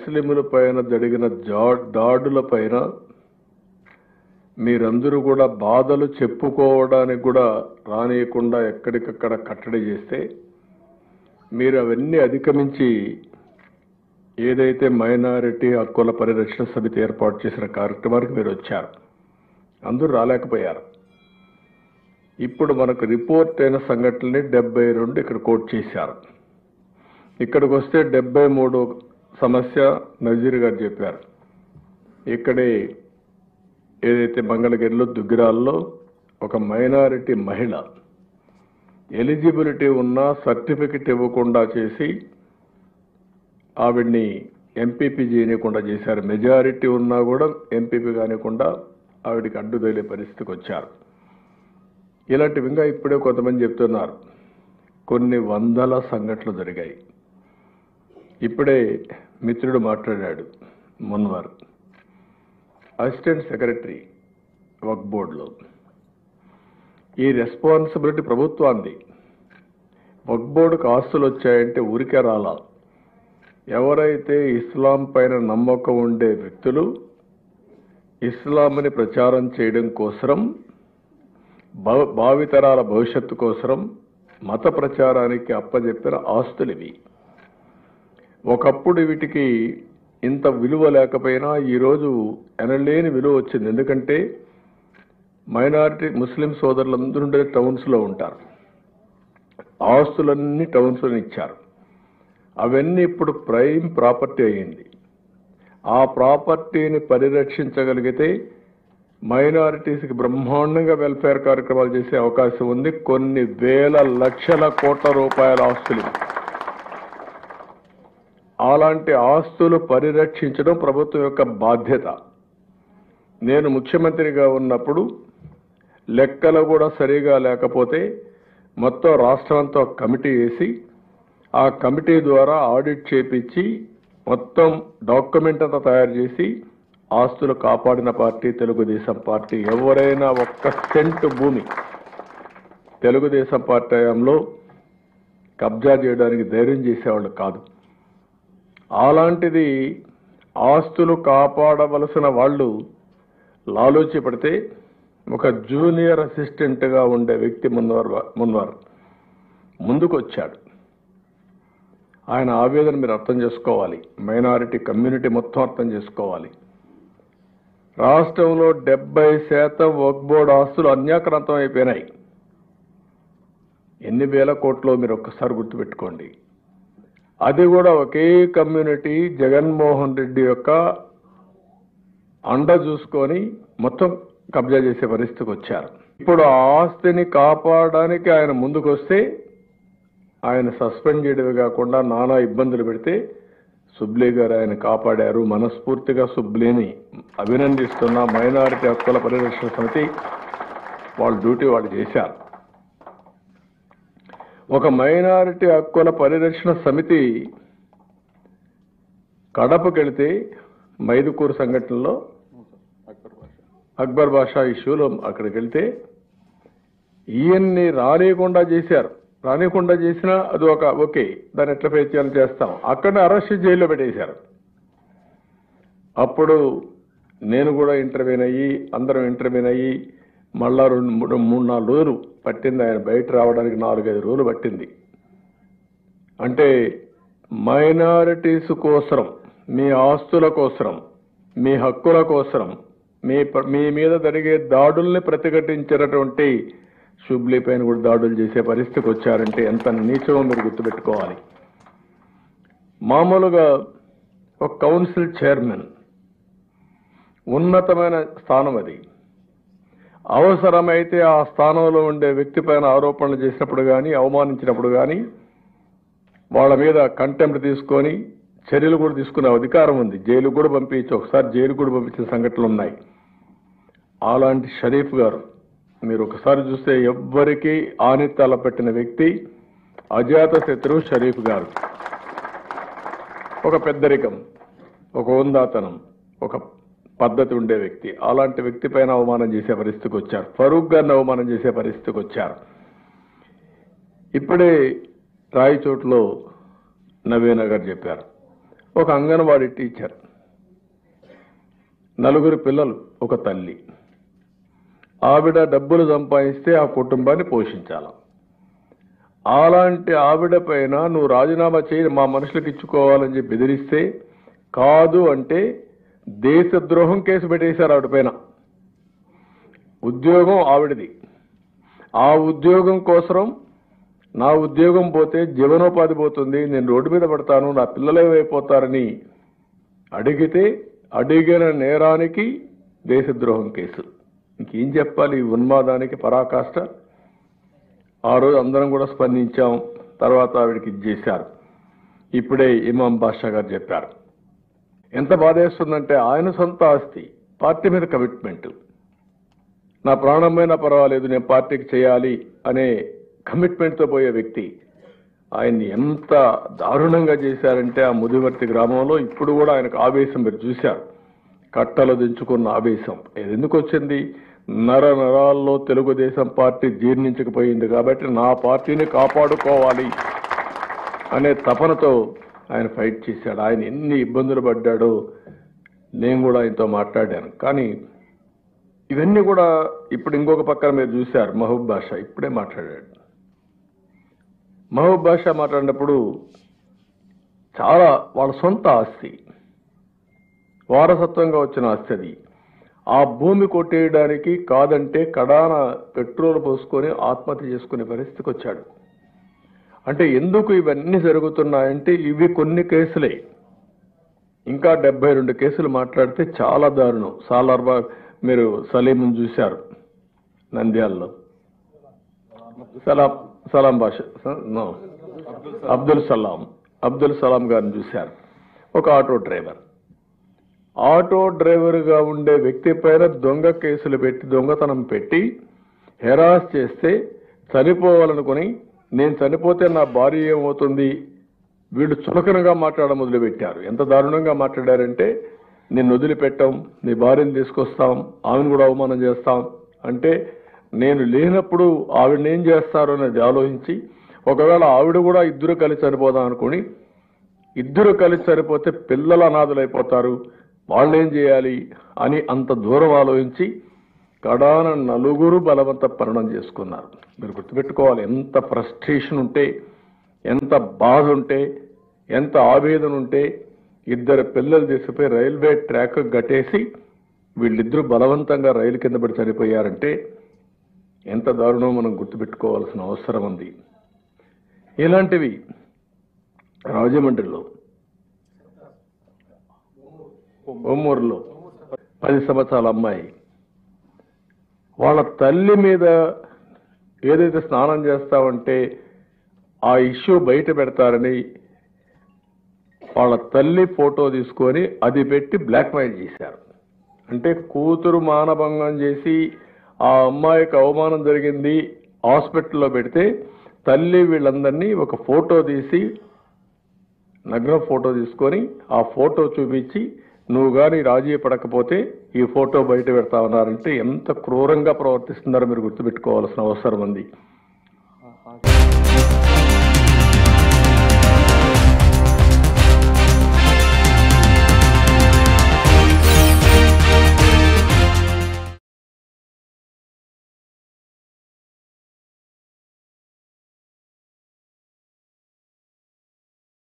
ముస్లింల పైన జరిగిన జా- దాడుల పైన మీరందరూ కూడా బాధలు చెప్పుకోవడానికి కూడా రానియకుండా ఎక్కడికక్కడ కట్టడి చేస్తే మీరు అవన్నీ అధిగమించి ఏదైతే మైనారిటీ హక్కుల పరిరక్షణ సమితి ఏర్పాటు చేసిన కార్యక్రమానికి మీరు వచ్చారు అందరూ రాలేకపోయారు ఇప్పుడు మనకు రిపోర్ట్ అయిన సంఘటనని డెబ్బై రెండు ఇక్కడ కోట్ చేశారు ఇక్కడికి వస్తే డెబ్బై మూడు సమస్య నజీర్ గారు చెప్పారు ఇక్కడే ఏదైతే మంగళగిరిలో దుగ్గిరాల్లో ఒక మైనారిటీ మహిళ ఎలిజిబిలిటీ ఉన్నా సర్టిఫికెట్ ఇవ్వకుండా చేసి ఆవిడ్ని ఎంపీపీ చేయనీయకుండా చేశారు మెజారిటీ ఉన్నా కూడా ఎంపీపీ కానికుండా ఆవిడికి అడ్డు తగిలే పరిస్థితికి వచ్చారు ఇలాంటివి ఇంకా ఇప్పుడే కొంతమంది చెప్తున్నారు కొన్ని వందల సంఘటనలు జరిగాయి ఇప్పుడే మిత్రుడు మాట్లాడాడు మున్వర్ అసిస్టెంట్ సెక్రటరీ వక్ బోర్డులో ఈ రెస్పాన్సిబిలిటీ ప్రభుత్వాన్ని వక్ బోర్డుకు ఆస్తులు వచ్చాయంటే ఊరికే రాలా ఎవరైతే ఇస్లాం పైన నమ్మకం ఉండే వ్యక్తులు ఇస్లాంని ప్రచారం చేయడం కోసరం భవ భావితరాల భవిష్యత్తు కోసరం మత ప్రచారానికి అప్పజెప్పిన ఆస్తులు ఇవి ఒకప్పుడు వీటికి ఇంత విలువ లేకపోయినా ఈరోజు ఎనలేని విలువ వచ్చింది ఎందుకంటే మైనారిటీ ముస్లిం సోదరులందరూ ఉండే టౌన్స్లో ఉంటారు ఆస్తులన్నీ టౌన్స్లో ఇచ్చారు అవన్నీ ఇప్పుడు ప్రైమ్ ప్రాపర్టీ అయ్యింది ఆ ప్రాపర్టీని పరిరక్షించగలిగితే మైనారిటీస్కి బ్రహ్మాండంగా వెల్ఫేర్ కార్యక్రమాలు చేసే అవకాశం ఉంది కొన్ని వేల లక్షల కోట్ల రూపాయల ఆస్తులు ఇవి. అలాంటి ఆస్తులు పరిరక్షించడం ప్రభుత్వం యొక్క బాధ్యత నేను ముఖ్యమంత్రిగా ఉన్నప్పుడు లెక్కలు కూడా సరిగా లేకపోతే మొత్తం రాష్ట్రంతో ఒక కమిటీ వేసి ఆ కమిటీ ద్వారా ఆడిట్ చేపించి మొత్తం డాక్యుమెంట్ అంతా తయారు చేసి ఆస్తులు కాపాడిన పార్టీ తెలుగుదేశం పార్టీ ఎవరైనా ఒక్క సెంట్ భూమి తెలుగుదేశం పార్టీ హయాంలో కబ్జా చేయడానికి ధైర్యం చేసేవాళ్ళు కాదు అలాంటిది ఆస్తులు కాపాడవలసిన వాళ్ళు లాలోచి పడితే ఒక జూనియర్ అసిస్టెంట్గా ఉండే వ్యక్తి మున్వర్ మున్వర్ ముందుకు వచ్చాడు ఆయన ఆవేదన మీరు అర్థం చేసుకోవాలి మైనారిటీ కమ్యూనిటీ మొత్తం అర్థం చేసుకోవాలి రాష్ట్రంలో డెబ్బై శాతం వక్ బోర్డు ఆస్తులు అన్యాక్రాంతం అయిపోయినాయి ఎన్ని వేల కోట్లో మీరు ఒక్కసారి గుర్తుపెట్టుకోండి అది కూడా ఒకే కమ్యూనిటీ జగన్మోహన్ రెడ్డి యొక్క అండ చూసుకొని మొత్తం కబ్జా చేసే పరిస్థితికి వచ్చారు ఇప్పుడు ఆ ఆస్తిని కాపాడడానికి ఆయన ముందుకు వస్తే ఆయన సస్పెండ్ చేయడమే కాకుండా నానా ఇబ్బందులు పెడితే సుబ్లీ గారు ఆయన కాపాడారు మనస్ఫూర్తిగా సుబ్లీని అభినందిస్తున్న మైనారిటీ హక్కుల పరిరక్షణ సమితి వాళ్ళ డ్యూటీ వాళ్ళు చేశారు ఒక మైనారిటీ హక్కుల పరిరక్షణ సమితి కడపకెళితే మైదుకూరు సంఘటనలో అక్బర్ బాషా ఇష్యూలో అక్కడికి వెళ్తే ఈయన్ని రానియకుండా చేశారు రానియకుండా చేసినా అది ఒక ఓకే దాన్ని ఎట్లా ఫేస్ చేయాలో చేస్తాం అక్కడ అరెస్ట్ జైల్లో పెట్టేశారు అప్పుడు నేను కూడా ఇంటర్వ్యూన్ అయ్యి అందరం ఇంటర్వ్యూన్ అయ్యి మళ్ళా రెండు మూడు మూడు నాలుగు రోజులు పట్టింది ఆయన బయట రావడానికి నాలుగైదు రోజులు పట్టింది అంటే మైనారిటీస్ కోసరం మీ ఆస్తుల కోసరం మీ హక్కుల కోసరం మీ ప- మీ మీద జరిగే దాడుల్ని ప్రతిఘటించినటువంటి షుబ్లీ పైన కూడా దాడులు చేసే పరిస్థితికి వచ్చారంటే ఎంత నీచమో మీరు గుర్తుపెట్టుకోవాలి మామూలుగా ఒక కౌన్సిల్ చైర్మన్ ఉన్నతమైన స్థానం అది అవసరమైతే ఆ స్థానంలో ఉండే వ్యక్తి పైన ఆరోపణలు చేసినప్పుడు కానీ అవమానించినప్పుడు కానీ వాళ్ళ మీద కంటెంప్ట్ తీసుకొని చర్యలు కూడా తీసుకునే అధికారం ఉంది జైలు కూడా పంపించచ్చు ఒకసారి జైలు కూడా పంపించిన సంఘటనలు ఉన్నాయి అలాంటి షరీఫ్ గారు మీరు ఒకసారి చూస్తే ఎవ్వరికీ ఆని తలపెట్టిన వ్యక్తి అజాత శత్రువు షరీఫ్ గారు ఒక పెద్దరికం ఒక ఉందాతనం ఒక పద్ధతి ఉండే వ్యక్తి అలాంటి వ్యక్తి పైన అవమానం చేసే పరిస్థితికి వచ్చారు ఫరూక్ గారిని అవమానం చేసే పరిస్థితికి వచ్చారు ఇప్పుడే రాయచోట్లో నవీన గారు చెప్పారు ఒక అంగన్వాడీ టీచర్ నలుగురు పిల్లలు ఒక తల్లి ఆవిడ డబ్బులు సంపాదిస్తే ఆ కుటుంబాన్ని పోషించాలి అలాంటి ఆవిడ పైన నువ్వు రాజీనామా చేయి మా మనుషులకు ఇచ్చుకోవాలని చెప్పి బెదిరిస్తే కాదు అంటే దేశద్రోహం కేసు పెట్టేశారు ఆవిడ పైన ఉద్యోగం ఆవిడది ఆ ఉద్యోగం కోసం నా ఉద్యోగం పోతే జీవనోపాధి పోతుంది నేను రోడ్డు మీద పడతాను నా పిల్లలు ఏమైపోతారని అడిగితే అడిగిన నేరానికి దేశద్రోహం కేసు ఇంకేం చెప్పాలి ఈ ఉన్మాదానికి పరాకాష్ట ఆ రోజు అందరం కూడా స్పందించాం తర్వాత ఆవిడకి ఇది చేశారు ఇప్పుడే ఇమాం బాషా గారు చెప్పారు ఎంత బాధేస్తుందంటే ఆయన సొంత ఆస్తి పార్టీ మీద కమిట్మెంట్ నా ప్రాణమైనా పర్వాలేదు నేను పార్టీకి చేయాలి అనే కమిట్మెంట్తో పోయే వ్యక్తి ఆయన్ని ఎంత దారుణంగా చేశారంటే ఆ ముదివర్తి గ్రామంలో ఇప్పుడు కూడా ఆయనకు ఆవేశం మీరు చూశారు కట్టలు దించుకున్న ఆవేశం ఇది ఎందుకు వచ్చింది నర నరాల్లో తెలుగుదేశం పార్టీ జీర్ణించకపోయింది కాబట్టి నా పార్టీని కాపాడుకోవాలి అనే తపనతో ఆయన ఫైట్ చేశాడు ఆయన ఎన్ని ఇబ్బందులు పడ్డాడో నేను కూడా ఆయనతో మాట్లాడాను కానీ ఇవన్నీ కూడా ఇప్పుడు ఇంకొక పక్కన మీరు చూశారు మహబూబ్ బాషా ఇప్పుడే మాట్లాడాడు మహబూబ్ బాషా మాట్లాడినప్పుడు చాలా వాళ్ళ సొంత ఆస్తి వారసత్వంగా వచ్చిన ఆస్తి అది ఆ భూమి కొట్టేయడానికి కాదంటే కడాన పెట్రోల్ పోసుకొని ఆత్మహత్య చేసుకునే పరిస్థితికి వచ్చాడు అంటే ఎందుకు ఇవన్నీ జరుగుతున్నాయంటే ఇవి కొన్ని కేసులే ఇంకా డెబ్బై రెండు కేసులు మాట్లాడితే చాలా దారుణం సాలార్బా మీరు సలీంను చూశారు నంద్యాలలో సలాం సలాం భాష నో అబ్దుల్ సలాం అబ్దుల్ సలాం గారిని చూశారు ఒక ఆటో డ్రైవర్ ఆటో డ్రైవర్గా ఉండే వ్యక్తి పైన దొంగ కేసులు పెట్టి దొంగతనం పెట్టి హెరాస్ చేస్తే చనిపోవాలనుకుని నేను చనిపోతే నా భార్య ఏమవుతుంది వీళ్ళు చులకనగా మాట్లాడడం మొదలుపెట్టారు ఎంత దారుణంగా మాట్లాడారంటే నిన్ను వదిలిపెట్టాం నీ భార్యను తీసుకొస్తాం ఆమెను కూడా అవమానం చేస్తాం అంటే నేను లేనప్పుడు ఆవిడని ఏం చేస్తారు అనేది ఆలోచించి ఒకవేళ ఆవిడ కూడా ఇద్దరు కలిసి చనిపోదాం అనుకుని ఇద్దరు కలిసి సరిపోతే పిల్లలు అనాథులైపోతారు వాళ్ళు ఏం చేయాలి అని అంత దూరం ఆలోచించి కడాన నలుగురు బలవంత పరణం చేసుకున్నారు మీరు గుర్తుపెట్టుకోవాలి ఎంత ఫ్రస్ట్రేషన్ ఉంటే ఎంత బాధ ఉంటే ఎంత ఆవేదన ఉంటే ఇద్దరు పిల్లలు తీసుకుపోయి రైల్వే ట్రాక్ గట్టేసి వీళ్ళిద్దరూ బలవంతంగా రైలు కింద పడి చనిపోయారంటే ఎంత దారుణం మనం గుర్తుపెట్టుకోవాల్సిన అవసరం ఉంది ఇలాంటివి రాజమండ్రిలో ఒమ్మూరులో పది సంవత్సరాల అమ్మాయి వాళ్ళ తల్లి మీద ఏదైతే స్నానం చేస్తామంటే ఆ ఇష్యూ బయట పెడతారని వాళ్ళ తల్లి ఫోటో తీసుకొని అది పెట్టి బ్లాక్మెయిల్ చేశారు అంటే కూతురు మానభంగం చేసి ఆ అమ్మాయికి అవమానం జరిగింది హాస్పిటల్లో పెడితే తల్లి వీళ్ళందరినీ ఒక ఫోటో తీసి నగ్న ఫోటో తీసుకొని ఆ ఫోటో చూపించి నువ్వు కానీ రాజీ పడకపోతే ఈ ఫోటో బయట పెడతా ఉన్నారంటే ఎంత క్రూరంగా ప్రవర్తిస్తున్నారో మీరు గుర్తుపెట్టుకోవాల్సిన అవసరం ఉంది